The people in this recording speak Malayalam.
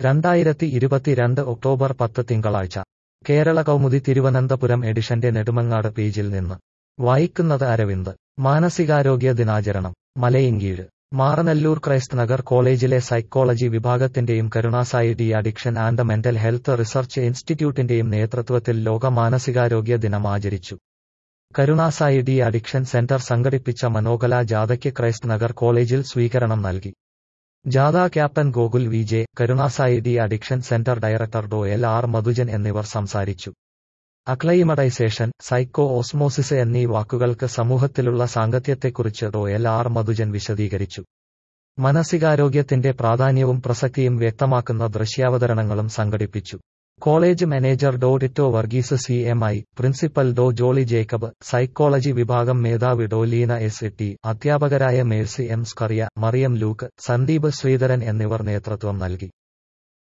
രണ്ടായിരത്തി ഇരുപത്തിരണ്ട് ഒക്ടോബർ പത്ത് തിങ്കളാഴ്ച കേരള കൗമുദി തിരുവനന്തപുരം എഡിഷന്റെ നെടുമങ്ങാട് പേജിൽ നിന്ന് വായിക്കുന്നത് അരവിന്ദ് മാനസികാരോഗ്യ ദിനാചരണം മലയിൻകീഴ് മാറനല്ലൂർ ക്രൈസ്റ്റ് നഗർ കോളേജിലെ സൈക്കോളജി വിഭാഗത്തിന്റെയും Karunasai de addiction and mental health research ഇൻസ്റ്റിറ്റ്യൂട്ടിന്റെയും നേതൃത്വത്തിൽ ലോക മാനസികാരോഗ്യ ദിനം ആചരിച്ചു കരുണാസായി ഡി അഡിക്ഷൻ സെന്റർ സംഘടിപ്പിച്ച മനോകല ജാഥയ്ക്ക് ക്രൈസ്റ്റ് നഗർ കോളേജിൽ സ്വീകരണം നൽകി ജാഥ captain Gokul V J Karunasai de addiction centre director Dr L R Madhujan എന്നിവർ സംസാരിച്ചു അക്ലൈമഡൈസേഷൻ സൈക്കോ ഓസ്മോസിസ് എന്നീ വാക്കുകൾക്ക് സമൂഹത്തിലുള്ള സാങ്കത്യത്തെക്കുറിച്ച് ഡോ എൽ ആർ മധുജൻ വിശദീകരിച്ചു മാനസികാരോഗ്യത്തിന്റെ പ്രാധാന്യവും പ്രസക്തിയും വ്യക്തമാക്കുന്ന ദൃശ്യാവതരണങ്ങളും സംഘടിപ്പിച്ചു college manager Dr Ditto Varghese C M I principal Dr Jolly Jacob psychology വിഭാഗം മേധാവി ഡോ ലീന എസ് ടി അധ്യാപകരായ Mercy M Scaria Mariam Luke Sandeep Sreedharan എന്നിവർ നേതൃത്വം നൽകി